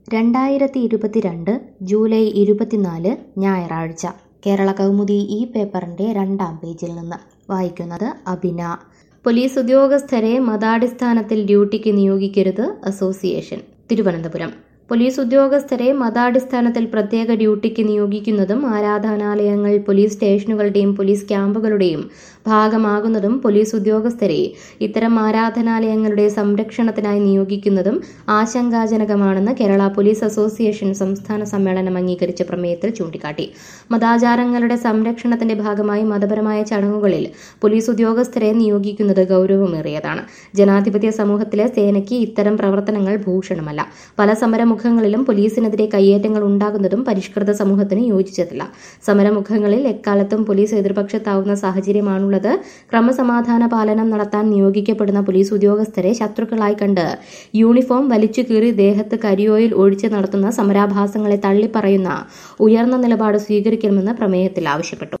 രണ്ടായിരത്തി ഇരുപത്തിരണ്ട് ജൂലൈ ഇരുപത്തിനാല് ഞായറാഴ്ച കേരള കൗമുദി ഈ പേപ്പറിൻ്റെ രണ്ടാം പേജിൽ നിന്ന് വായിക്കുന്നത് അബിന പോലീസ് ഉദ്യോഗസ്ഥരെ മതാടിസ്ഥാനത്തിൽ ഡ്യൂട്ടിക്ക് നിയോഗിക്കരുത് അസോസിയേഷൻ തിരുവനന്തപുരം പോലീസ് ഉദ്യോഗസ്ഥരെ മതാടിസ്ഥാനത്തിൽ പ്രത്യേക ഡ്യൂട്ടിക്ക് നിയോഗിക്കുന്നതും ആരാധനാലയങ്ങൾ പോലീസ് സ്റ്റേഷനുകളുടെയും പോലീസ് ക്യാമ്പുകളുടെയും ഭാഗമാകുന്നതും പോലീസ് ഉദ്യോഗസ്ഥരെ ഇത്തരം ആരാധനാലയങ്ങളുടെ സംരക്ഷണത്തിനായി നിയോഗിക്കുന്നതും ആശങ്കാജനകമാണെന്ന് കേരള പോലീസ് അസോസിയേഷൻ സംസ്ഥാന സമ്മേളനം അംഗീകരിച്ച പ്രമേയത്തിൽ ചൂണ്ടിക്കാട്ടി മതാചാരങ്ങളുടെ സംരക്ഷണത്തിന്റെ ഭാഗമായി മതപരമായ ചടങ്ങുകളിൽ പോലീസ് ഉദ്യോഗസ്ഥരെ നിയോഗിക്കുന്നത് ഗൗരവമേറിയതാണ് ജനാധിപത്യ സമൂഹത്തിലെ സേനയ്ക്ക് ഇത്തരം പ്രവർത്തനങ്ങൾ ഭൂഷണമല്ല പല സമരമുഖങ്ങളിലും പോലീസിനെതിരെ കയ്യേറ്റങ്ങൾ ഉണ്ടാകുന്നതും പരിഷ്കൃത സമൂഹത്തിന് യോജിച്ചതല്ല സമരമുഖങ്ങളിൽ എക്കാലത്തും പോലീസ് എതിർപക്ഷത്താവുന്ന സാഹചര്യമാണുള്ളത് ക്രമസമാധാന പാലനം നടത്താൻ നിയോഗിക്കപ്പെടുന്ന പോലീസ് ഉദ്യോഗസ്ഥരെ ശത്രുക്കളായി കണ്ട് യൂണിഫോം വലിച്ചു കീറി ദേഹത്ത് കരിയോയിൽ ഒഴിച്ച് നടത്തുന്ന സമരാഭാസങ്ങളെ തള്ളിപ്പറയുന്ന ഉയർന്ന നിലപാട് സ്വീകരിക്കണമെന്ന് പ്രമേയത്തിൽ ആവശ്യപ്പെട്ടു